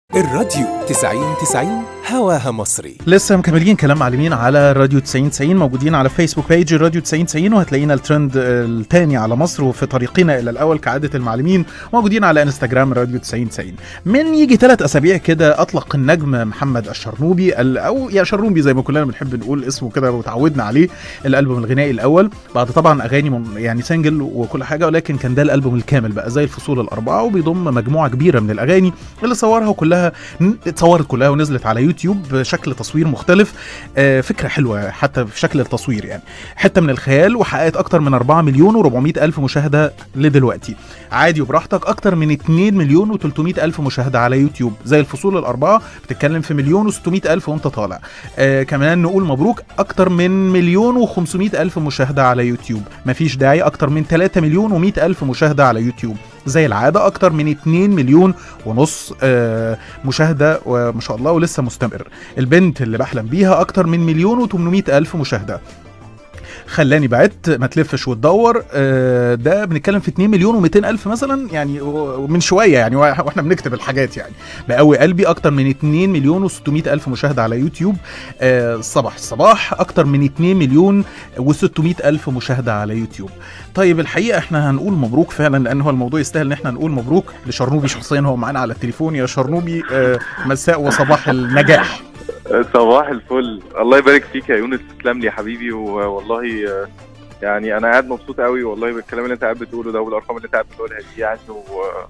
الراديو 90 90 هواها مصري لسه مكملين كلام معلمين على راديو 90 90 موجودين على فيسبوك بيج راديو 90 90 وهتلاقينا الترند الثاني على مصر وفي طريقنا الى الاول كعاده المعلمين موجودين على انستجرام راديو 90 90 من يجي ثلاث اسابيع كده اطلق النجم محمد الشرنوبي ال- او يا شرنوبي زي ما كلنا بنحب نقول اسمه كده وتعودنا عليه الالبوم الغنائي الاول بعد طبعا اغاني من يعني سنجل وكل حاجه ولكن كان ده الالبوم الكامل بقى زي الفصول الاربعه وبيضم مجموعه كبيره من الاغاني اللي صورها كلها ن- اتصورت كلها ونزلت على يوتيوب بشكل تصوير مختلف آه، فكره حلوه حتى في شكل التصوير يعني حته من الخيال وحققت اكتر من 4 مليون و400 الف مشاهده لدلوقتي عادي وبراحتك اكتر من 2 مليون و300 الف مشاهده على يوتيوب زي الفصول الاربعه بتتكلم في مليون و600 الف وانت طالع آه كمان نقول مبروك اكتر من مليون و500 الف مشاهده على يوتيوب مفيش داعي اكتر من 3 مليون و100 الف مشاهده على يوتيوب زي العاده اكتر من 2 مليون ونص آه مشاهده وما شاء الله ولسه مستمر البنت اللي بحلم بيها اكتر من مليون و800 الف مشاهده خلاني بعدت ما تلفش وتدور آه، ده بنتكلم في 2 مليون و200 الف مثلا يعني و- من شويه يعني وا- واحنا بنكتب الحاجات يعني بقوي قلبي اكتر من 2 مليون و600 الف مشاهده على يوتيوب آه، صباح الصباح اكتر من 2 مليون و600 الف مشاهده على يوتيوب طيب الحقيقه احنا هنقول مبروك فعلا لان هو الموضوع يستاهل ان احنا نقول مبروك لشرنوبي شخصيا هو معانا على التليفون يا شرنوبي آه، مساء وصباح النجاح صباح الفل الله يبارك فيك يا يونس تسلم لي يا حبيبي والله آه، يعني انا قاعد مبسوط قوي والله بالكلام اللي انت قاعد بتقوله ده والارقام اللي انت قاعد بتقولها دي يعني و...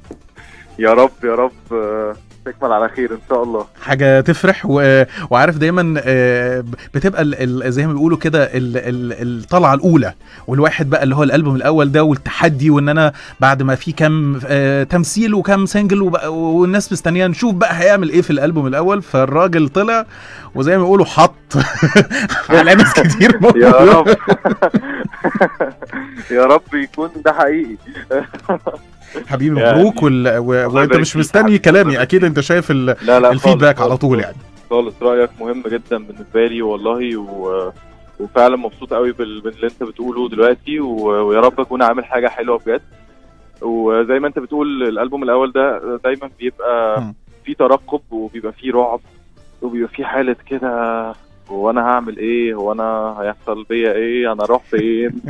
يا رب يا رب آه، تكمل على خير ان شاء الله حاجه تفرح و... وعارف دايما آه، بتبقى ال... ال... زي ما بيقولوا كده ال... ال... الطلعه الاولى والواحد بقى اللي هو الالبوم الاول ده والتحدي وان انا بعد ما في كام آه، تمثيل وكام سنجل وبقى والناس مستنيه نشوف بقى هيعمل ايه في الالبوم الاول فالراجل طلع وزي ما بيقولوا حط على ناس كتير يا رب يا رب يكون ده حقيقي حبيبي يعني مبروك وال... و... وانت يبارك مش فيك مستني حبيبي. كلامي اكيد انت شايف ال... لا لا الفيدباك خالص، على طول خالص، يعني خالص رايك مهم جدا بالنسبه لي والله و... وفعلا مبسوط قوي بال- باللي انت بتقوله دلوقتي و... ويا رب اكون عامل حاجه حلوه بجد وزي ما انت بتقول الالبوم الاول ده دايما بيبقى مم. فيه ترقب وبيبقى فيه رعب وبيبقى فيه حاله كده هو انا هعمل ايه هو انا هيحصل بيا ايه انا اروح فين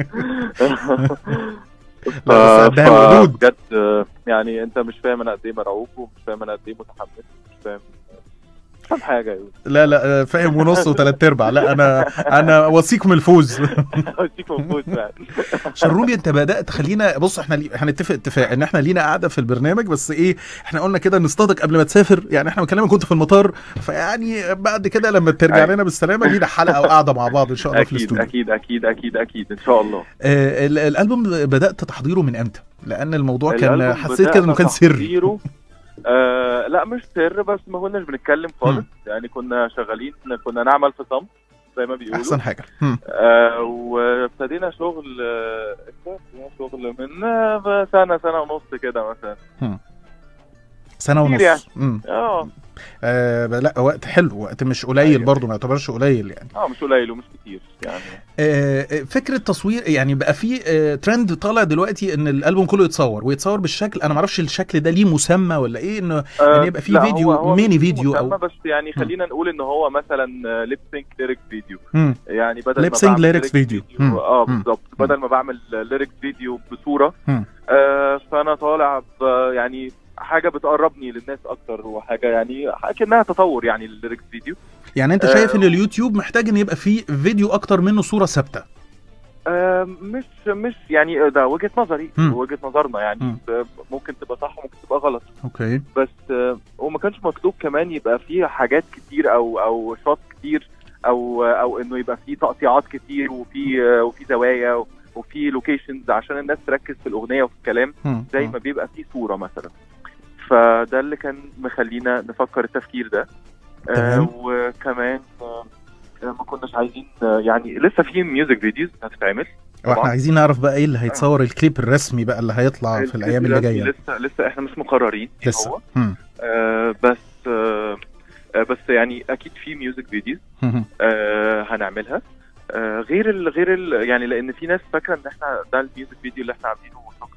ف... لا، بس قدها الوجود. بجد آه، يعني انت مش فاهم انا قد ايه مرعوب ومش فاهم انا قد ايه متحمس مش فاهم مش فاهم حاجه يا لا لا فاهم ونص وثلاث ارباع لا انا انا وثيق من الفوز اديك موجود فعلا شروبي انت بدات خلينا بص احنا لي... هنتفق اتفاق ان احنا لينا قاعده في البرنامج بس ايه احنا قلنا كده نصطادك قبل ما تسافر يعني احنا بنكلمك كنت في المطار فيعني بعد كده لما ترجع أيوة. لنا بالسلامه لينا حلقه وقعده مع بعض ان شاء الله في اكيد الاستوديو اكيد اكيد اكيد اكيد ان شاء الله آه ال- الالبوم بدات تحضيره من امتى لان الموضوع كان الألبوم حسيت كده انه كان سري تحضيره، آه لا مش سر بس ما كناش بنتكلم خالص يعني كنا شغالين كنا نعمل في صمت زي ما بيقولوا احسن حاجه هم. آه وابتدينا شغل آه ابتدينا شغل من آه، سنه سنه ونص كده مثلا سنه كتير ونص يعني. مم. اه آه لا وقت حلو وقت مش قليل أيوة. برضه ما يعتبرش قليل يعني اه مش قليل ومش كتير يعني آه، آه، فكره تصوير يعني بقى في آه، ترند طالع دلوقتي ان الالبوم كله يتصور ويتصور بالشكل انا ما اعرفش الشكل ده ليه مسمى ولا ايه انه يعني يبقى في لا، فيديو، هو- هو ميني مش فيديو أو- مسمى، بس يعني خلينا نقول ان هو مثلا ليب سينك ليريك فيديو مم. يعني بدل Lip ما sync بعمل lyrics lyrics video. مم. اه مم. بالظبط مم. بدل ما بعمل ليريكس فيديو بصوره مم. آه فانا طالع ب- يعني حاجه بتقربني للناس اكتر وحاجه يعني كانها تطور يعني الليريكس فيديو يعني انت آه، شايف ان اليوتيوب محتاج ان يبقى فيه فيديو اكتر منه صوره ثابته آه مش مش يعني ده وجهه نظري مم. وجهه نظرنا يعني مم. آه، ممكن تبقى صح وممكن تبقى غلط اوكي بس آه، وما كانش مطلوب كمان يبقى فيه حاجات كتير او او شوت كتير او او انه يبقى فيه تقطيعات كتير وفي آه، وفي زوايا وفي لوكيشنز عشان الناس تركز في الاغنيه وفي الكلام مم. زي مم. ما بيبقى فيه صوره مثلا فده اللي كان مخلينا نفكر التفكير ده تمام. آه وكمان آه ما كناش عايزين آه يعني لسه في ميوزك فيديوز هتتعمل واحنا طبعاً. عايزين نعرف بقى ايه اللي هيتصور الكليب الرسمي بقى اللي هيطلع في الايام اللي جايه لسه لسه احنا مش مقررين إيه لسه هو مم. آه بس آه آه بس يعني اكيد في ميوزك فيديوز مم. آه هنعملها آه غير ال غير ال يعني لان في ناس فاكره ان احنا ده الميوزك فيديو اللي احنا عاملينه وشكرا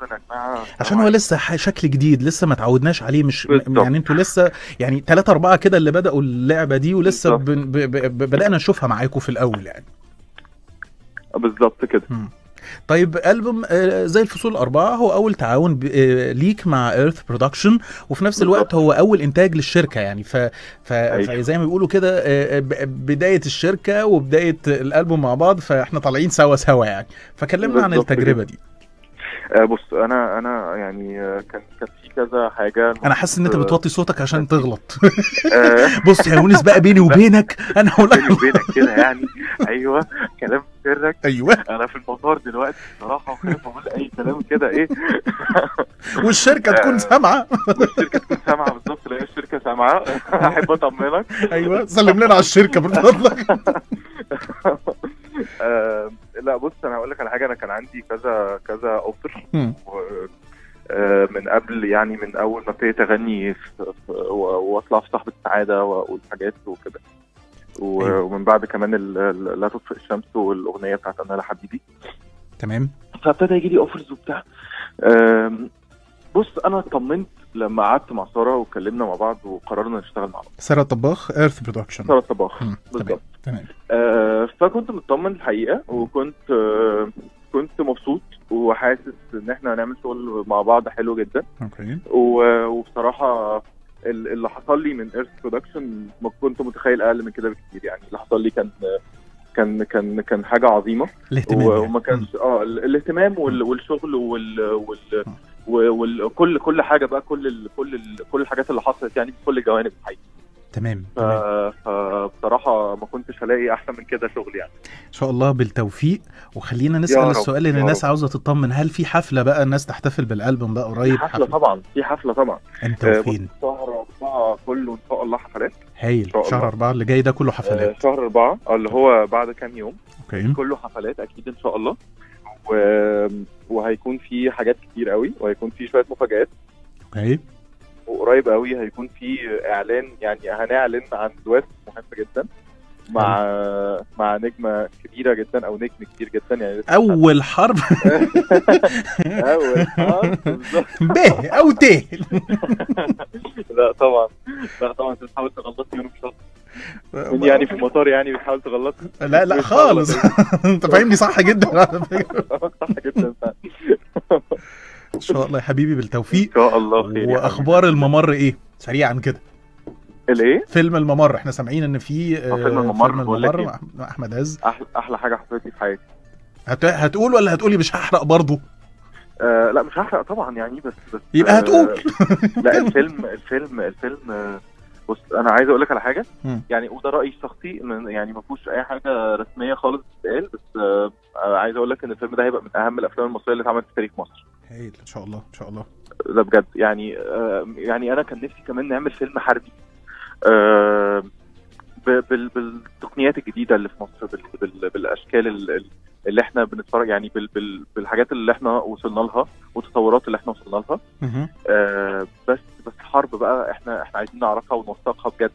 شكرا يا جماعه عشان هو لسه ح- شكل جديد لسه ما تعودناش عليه مش م- بالظبط. يعني انتوا لسه يعني ثلاثة أربعة كده اللي بدأوا اللعبة دي ولسه بالظبط. بن- ب- ب- ب- بدأنا نشوفها معاكم في الأول يعني بالظبط كده مم. طيب ألبوم آه، زي الفصول الأربعة هو أول تعاون ب- آه، ليك مع إيرث برودكشن وفي نفس الوقت بالظبط. هو أول إنتاج للشركة يعني ف... ف... أيوة. فزي ما بيقولوا كده آه، ب- بداية الشركة وبداية الألبوم مع بعض فإحنا طالعين سوا سوا يعني فكلمنا عن بالظبط التجربة دي آه بص انا انا يعني آه، كان كان في كذا حاجه أنا حاسس إن أنت آه، بتوطي صوتك عشان تغلط آه، بص يا يونس بقى بيني وبينك أنا هقول بيني لك وبينك كده يعني ايوه كلام سرك أيوه انا في المطار دلوقتي بصراحه وخايف اقول اي كلام كده ايه والشركة تكون آه. سامعة والشركه تكون سامعه بالظبط لا الشركه سامعه احب اطمنك أيوه سلم لنا على الشركة من فضلك آه لا بص انا هقول لك على حاجه انا كان عندي كذا كذا اوفر مم. آه، من قبل يعني من اول ما ابتديت اغني في- في- و- واطلع في صاحبة السعاده واقول حاجات وكده و- أيوة. ومن بعد كمان ال- ال- لا تطفئ الشمس والاغنيه بتاعت انا لا حبيبي تمام فابتدى يجي لي اوفرز وبتاع آم، بص انا اطمنت لما قعدت مع ساره واتكلمنا مع بعض وقررنا نشتغل مع بعض سارة طباخ إيرث برودكشن ساره الطباخ مم. تمام بالظبط تمام آه، فكنت مطمن الحقيقه وكنت آه، كنت مبسوط وحاسس ان احنا هنعمل شغل مع بعض حلو جدا اوكي و- وبصراحه ال- اللي حصل لي من ايرث برودكشن ما كنت متخيل اقل من كده بكتير يعني اللي حصل لي كان كان كان كان حاجه عظيمه الاهتمام و- يعني. وما كانش اه ال- الاهتمام وال- والشغل وال وال وال كل كل حاجه بقى كل ال كل ال كل الحاجات اللي حصلت يعني في كل الجوانب الحقيقه تمام ف- تمام فبصراحه ما كنتش هلاقي احسن من كده شغل يعني ان شاء الله بالتوفيق وخلينا نسال رب، السؤال اللي يا الناس رب. عاوزه تطمن هل في حفله بقى الناس تحتفل بالالبوم ده في قريب حفله طبعا في حفله طبعا انت آه، وفين بص، شهر أربعة كله إن شاء الله حفلات هايل شاء شهر الله. أربعة اللي جاي ده كله آه، حفلات شهر أربعة آه، اللي هو بعد كام يوم اوكي كله حفلات أكيد إن شاء الله و... وهيكون في حاجات كتير قوي وهيكون في شوية مفاجآت اوكي وقريب قوي هيكون في إعلان يعني هنعلن عن دويت مهم جدا مع مع نجمة كبيرة جدا أو نجم كبير جدا يعني لسه مش اول حرب عارف. أول آه، بالظبط. ب او ت لا طبعا لا طبعا انت بتحاول تغلطني وانا مش غلط. من يعني في المطار يعني بتحاول تغلطني لا لا خالص انت فاهمني صح جدا على فكرة. صح جدا فعلا. ان شاء الله يا حبيبي بالتوفيق ان شاء الله خير يا واخبار الممر ايه سريعا كده حبيبي. الايه فيلم الممر احنا سامعين ان في آه، فيلم الممر، فيلم بقول لك الممر إيه؟ مع احمد عز احلى احلى حاجه حصلت لي في حياتي هت... هتقول ولا هتقولي مش هحرق برضه آه لا مش هحرق طبعا يعني بس بس يبقى آه، هتقول. لا الفيلم الفيلم الفيلم آه، بص انا عايز اقول لك على حاجه مم. يعني وده رايي الشخصي إن يعني ما فيهوش اي حاجه رسميه خالص بتتقال بس آه آه، عايز اقول لك ان الفيلم ده هيبقى من اهم الافلام المصريه اللي اتعملت في تاريخ مصر هايل ان شاء الله ان شاء الله ده بجد يعني آه يعني انا كان نفسي كمان نعمل فيلم حربي آه ب- بال- بالتقنيات الجديده اللي في مصر بال بال بالاشكال ال- ال- اللي احنا بنتفرج يعني بال بال بالحاجات اللي احنا وصلنا لها والتطورات اللي احنا وصلنا لها مهم. آه بس بس حرب بقى احنا احنا عايزين نعرفها ونوثقها بجد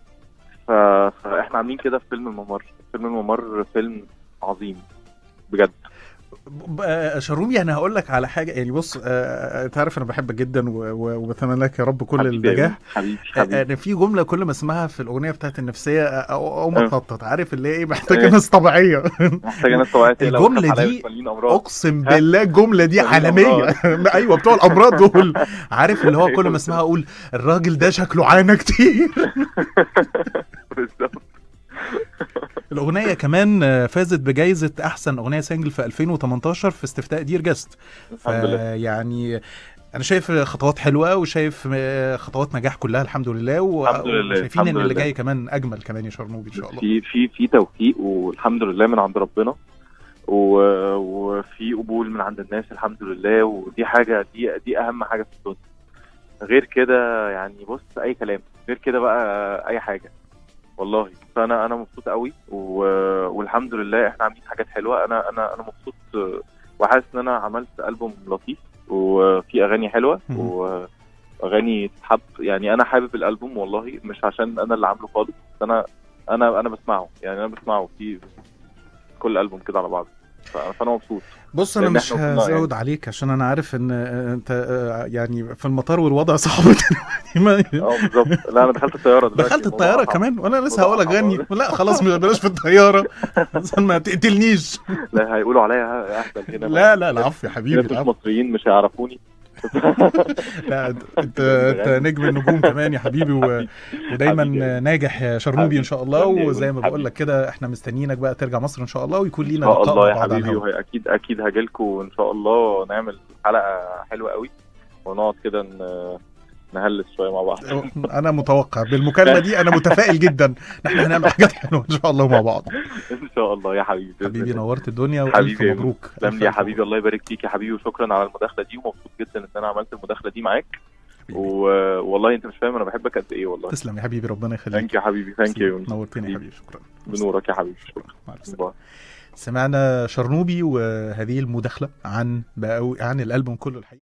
ف- فاحنا عاملين كده في فيلم الممر فيلم الممر فيلم عظيم بجد ب- آه، شرومي انا هقول لك على حاجه يعني بص آه، انت عارف انا بحبك جدا و- و- وبتمنى لك يا رب كل حبيبي يا النجاح يونس، حبيبي آه، حبيبي انا في جمله كل ما اسمعها في الاغنيه بتاعت النفسيه آه، او او ما آه. تنطط عارف اللي هي ايه محتاجه إيه. ناس طبيعيه محتاجه ناس طبيعيه تقلق الجملة وتخاف عليا دي وتمليني امراض اقسم ها؟ بالله الجمله دي تمليني عالميه ايوه بتوع الامراض دول عارف اللي هو كل أيوة ما اسمعها اقول الراجل ده شكله عانى كتير بالظبط الاغنيه كمان آه، فازت بجائزه احسن اغنيه سنجل في 2018 في استفتاء دير جاست الحمد لله يعني انا شايف خطوات حلوه وشايف آه، خطوات نجاح كلها الحمد لله و- الحمد لله، وشايفين الحمد ان اللي لله. جاي كمان اجمل كمان يا شرنوبي ان شاء الله في في في توفيق والحمد لله من عند ربنا و... وفي قبول من عند الناس الحمد لله ودي حاجه دي دي اهم حاجه في الدنيا غير كده يعني بص اي كلام غير كده بقى اي حاجه والله فانا انا مبسوط قوي و... والحمد لله احنا عاملين حاجات حلوه انا انا انا مبسوط وحاسس ان انا عملت البوم لطيف وفي اغاني حلوه مم. واغاني تتحب يعني انا حابب الالبوم والله مش عشان انا اللي عامله خالص بس انا انا انا بسمعه يعني انا بسمعه في كل البوم كده على بعض ف- فانا مبسوط بص انا لأن مش إحنا وصلنا هزود عليك عشان انا عارف ان آه، انت آه، يعني في المطار والوضع صعب دلوقتي ما- اه بالظبط لا انا دخلت الطياره دلوقتي دخلت الموضوع الطياره صعب. كمان وانا لسه الموضوع هقول لك صعب. غني لا خلاص مش- بلاش في الطياره عشان ما تقتلنيش لا هيقولوا عليا اهبل هنا لا لا العفو يا حبيبي الناس مش العفو مصريين مش هيعرفوني لا انت انت نجم النجوم كمان يا حبيبي و... ودايما حبيبي. ناجح يا شرنوبي ان شاء الله حبيبي. وزي ما بقول حبيبي. لك كده احنا مستنيينك بقى ترجع مصر ان شاء الله ويكون ان لينا شاء لقاء الله مع يا بعض على حبيبي الهوا. وهي اكيد اكيد هاجيلكوا وان شاء الله نعمل حلقه حلوه قوي ونقعد كده ن- نهلس شويه مع بعض انا متوقع بالمكالمه دي انا متفائل جدا ان احنا هنعمل حاجات حلوه ان شاء الله مع بعض ان شاء الله يا حبيبي بإذن حبيبي الله. نورت الدنيا والف حبيبي. مبروك تسلم ألف لي يا ألف حبيبي الله يبارك فيك يا حبيبي وشكرا على المداخله دي ومبسوط جدا ان انا عملت المداخله دي معاك حبيبي. و- والله انت مش فاهم انا بحبك قد ايه والله تسلم يا حبيبي ربنا يخليك ثانك يو يا حبيبي ثانك يو نورتني يا حبيبي شكرا بنورك يا حبيبي شكرا مع السلامه باي. سمعنا شرنوبي وهذه المداخله عن بقى عن الالبوم كله الحقيقي